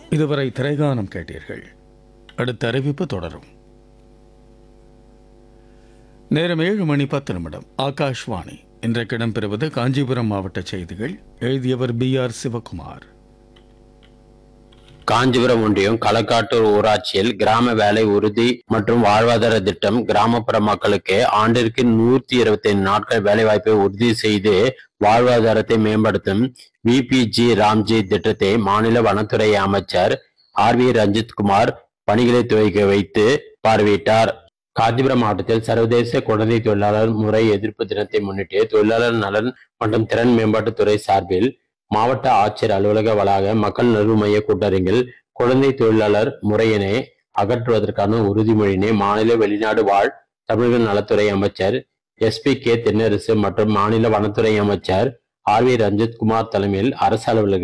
இதுவரை திரைகானம் கேட்டீர்கள் அடுத்த அறிவிப்பு தொடரும் நேரம் ஏழு மணி பத்து நிமிடம் ஆகாஷ்வாணி இன்றைக்கு இடம்பெறுவது காஞ்சிபுரம் மாவட்ட செய்திகள் எழுதியவர் பி ஆர் சிவகுமார் காஞ்சிபுரம் ஒன்றியம் களக்காட்டூர் ஊராட்சியில் கிராம வேலை உறுதி மற்றும் வாழ்வாதார திட்டம் கிராமப்புற மக்களுக்கு ஆண்டிற்கு நூத்தி இருபத்தி ஐந்து நாட்கள் வேலைவாய்ப்பை உறுதி செய்து வாழ்வாதாரத்தை மேம்படுத்தும் விபிஜி ராம்ஜி திட்டத்தை மாநில வனத்துறை அமைச்சர் ஆர் வி ரஞ்சித்குமார் பணிகளை துவக்கி வைத்து பார்வையிட்டார் காஞ்சிபுரம் மாவட்டத்தில் சர்வதேச குழந்தை தொழிலாளர் முறை எதிர்ப்பு தினத்தை முன்னிட்டு தொழிலாளர் நலன் மற்றும் திறன் மேம்பாட்டுத்துறை சார்பில் மாவட்ட ஆட்சியர் அலுவலக வளாக மக்கள் நல்வு மைய கூட்டரங்கில் குழந்தை தொழிலாளர் முறையினை அகற்றுவதற்கான உறுதிமொழியினை மாநில வெளிநாடு வாழ் தமிழக நலத்துறை அமைச்சர் எஸ்பி கே தென்னரசு மற்றும் மாநில வனத்துறை அமைச்சர் ஆர் வி ரஞ்சித்குமார் தலைமையில் அரசு அலுவலக